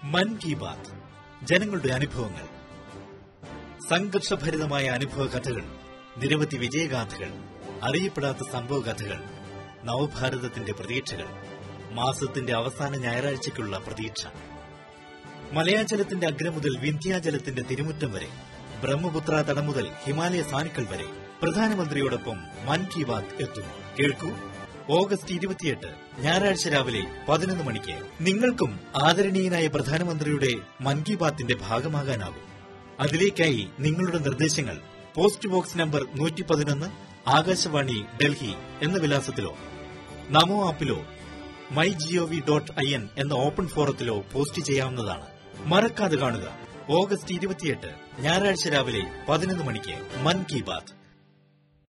മൻ കി ബാത്ത് ജനങ്ങളുടെ അനുഭവങ്ങൾ സംഘർഷഭരിതമായ അനുഭവ കഥകൾ നിരവധി വിജയഗാഥകൾ അറിയപ്പെടാത്ത സംഭവ കഥകൾ നവഭാരതത്തിന്റെ പ്രതീക്ഷകൾ മാസത്തിന്റെ അവസാന ഞായറാഴ്ചയ്ക്കുള്ള പ്രതീക്ഷ മലയാചലത്തിന്റെ അഗ്രം മുതൽ വിന്ധ്യാചലത്തിന്റെ തിരുമുറ്റം വരെ ബ്രഹ്മപുത്ര തടം മുതൽ ഹിമാലയ സാനുക്കൾ വരെ പ്രധാനമന്ത്രിയോടൊപ്പം മൻ കി ബാത് എത്തുന്നു കേൾക്കൂ ഓഗസ്റ്റ് ഇരുപത്തിയെട്ട് ഞായറാഴ്ച രാവിലെ പതിനൊന്ന് മണിക്ക് നിങ്ങൾക്കും ആദരണീയനായ പ്രധാനമന്ത്രിയുടെ മൻ കി ബാത്തിന്റെ ഭാഗമാകാനാകും അതിലേക്കായി നിങ്ങളുടെ നിർദ്ദേശങ്ങൾ പോസ്റ്റ് ബോക്സ് നമ്പർ നൂറ്റി പതിനൊന്ന് ആകാശവാണി ഡൽഹി എന്ന വിലാസത്തിലോ നമോ ആപ്പിലോ my G O V dot I N എന്ന ഓപ്പൺ ഫോറത്തിലോ പോസ്റ്റ് ചെയ്യാവുന്നതാണ് മറക്കാതെ കാണുക ഓഗസ്റ്റ് ഇരുപത്തിയെട്ട് ഞായറാഴ്ച രാവിലെ പതിനൊന്ന് മണിക്ക് മൻ കി ബാത്ത്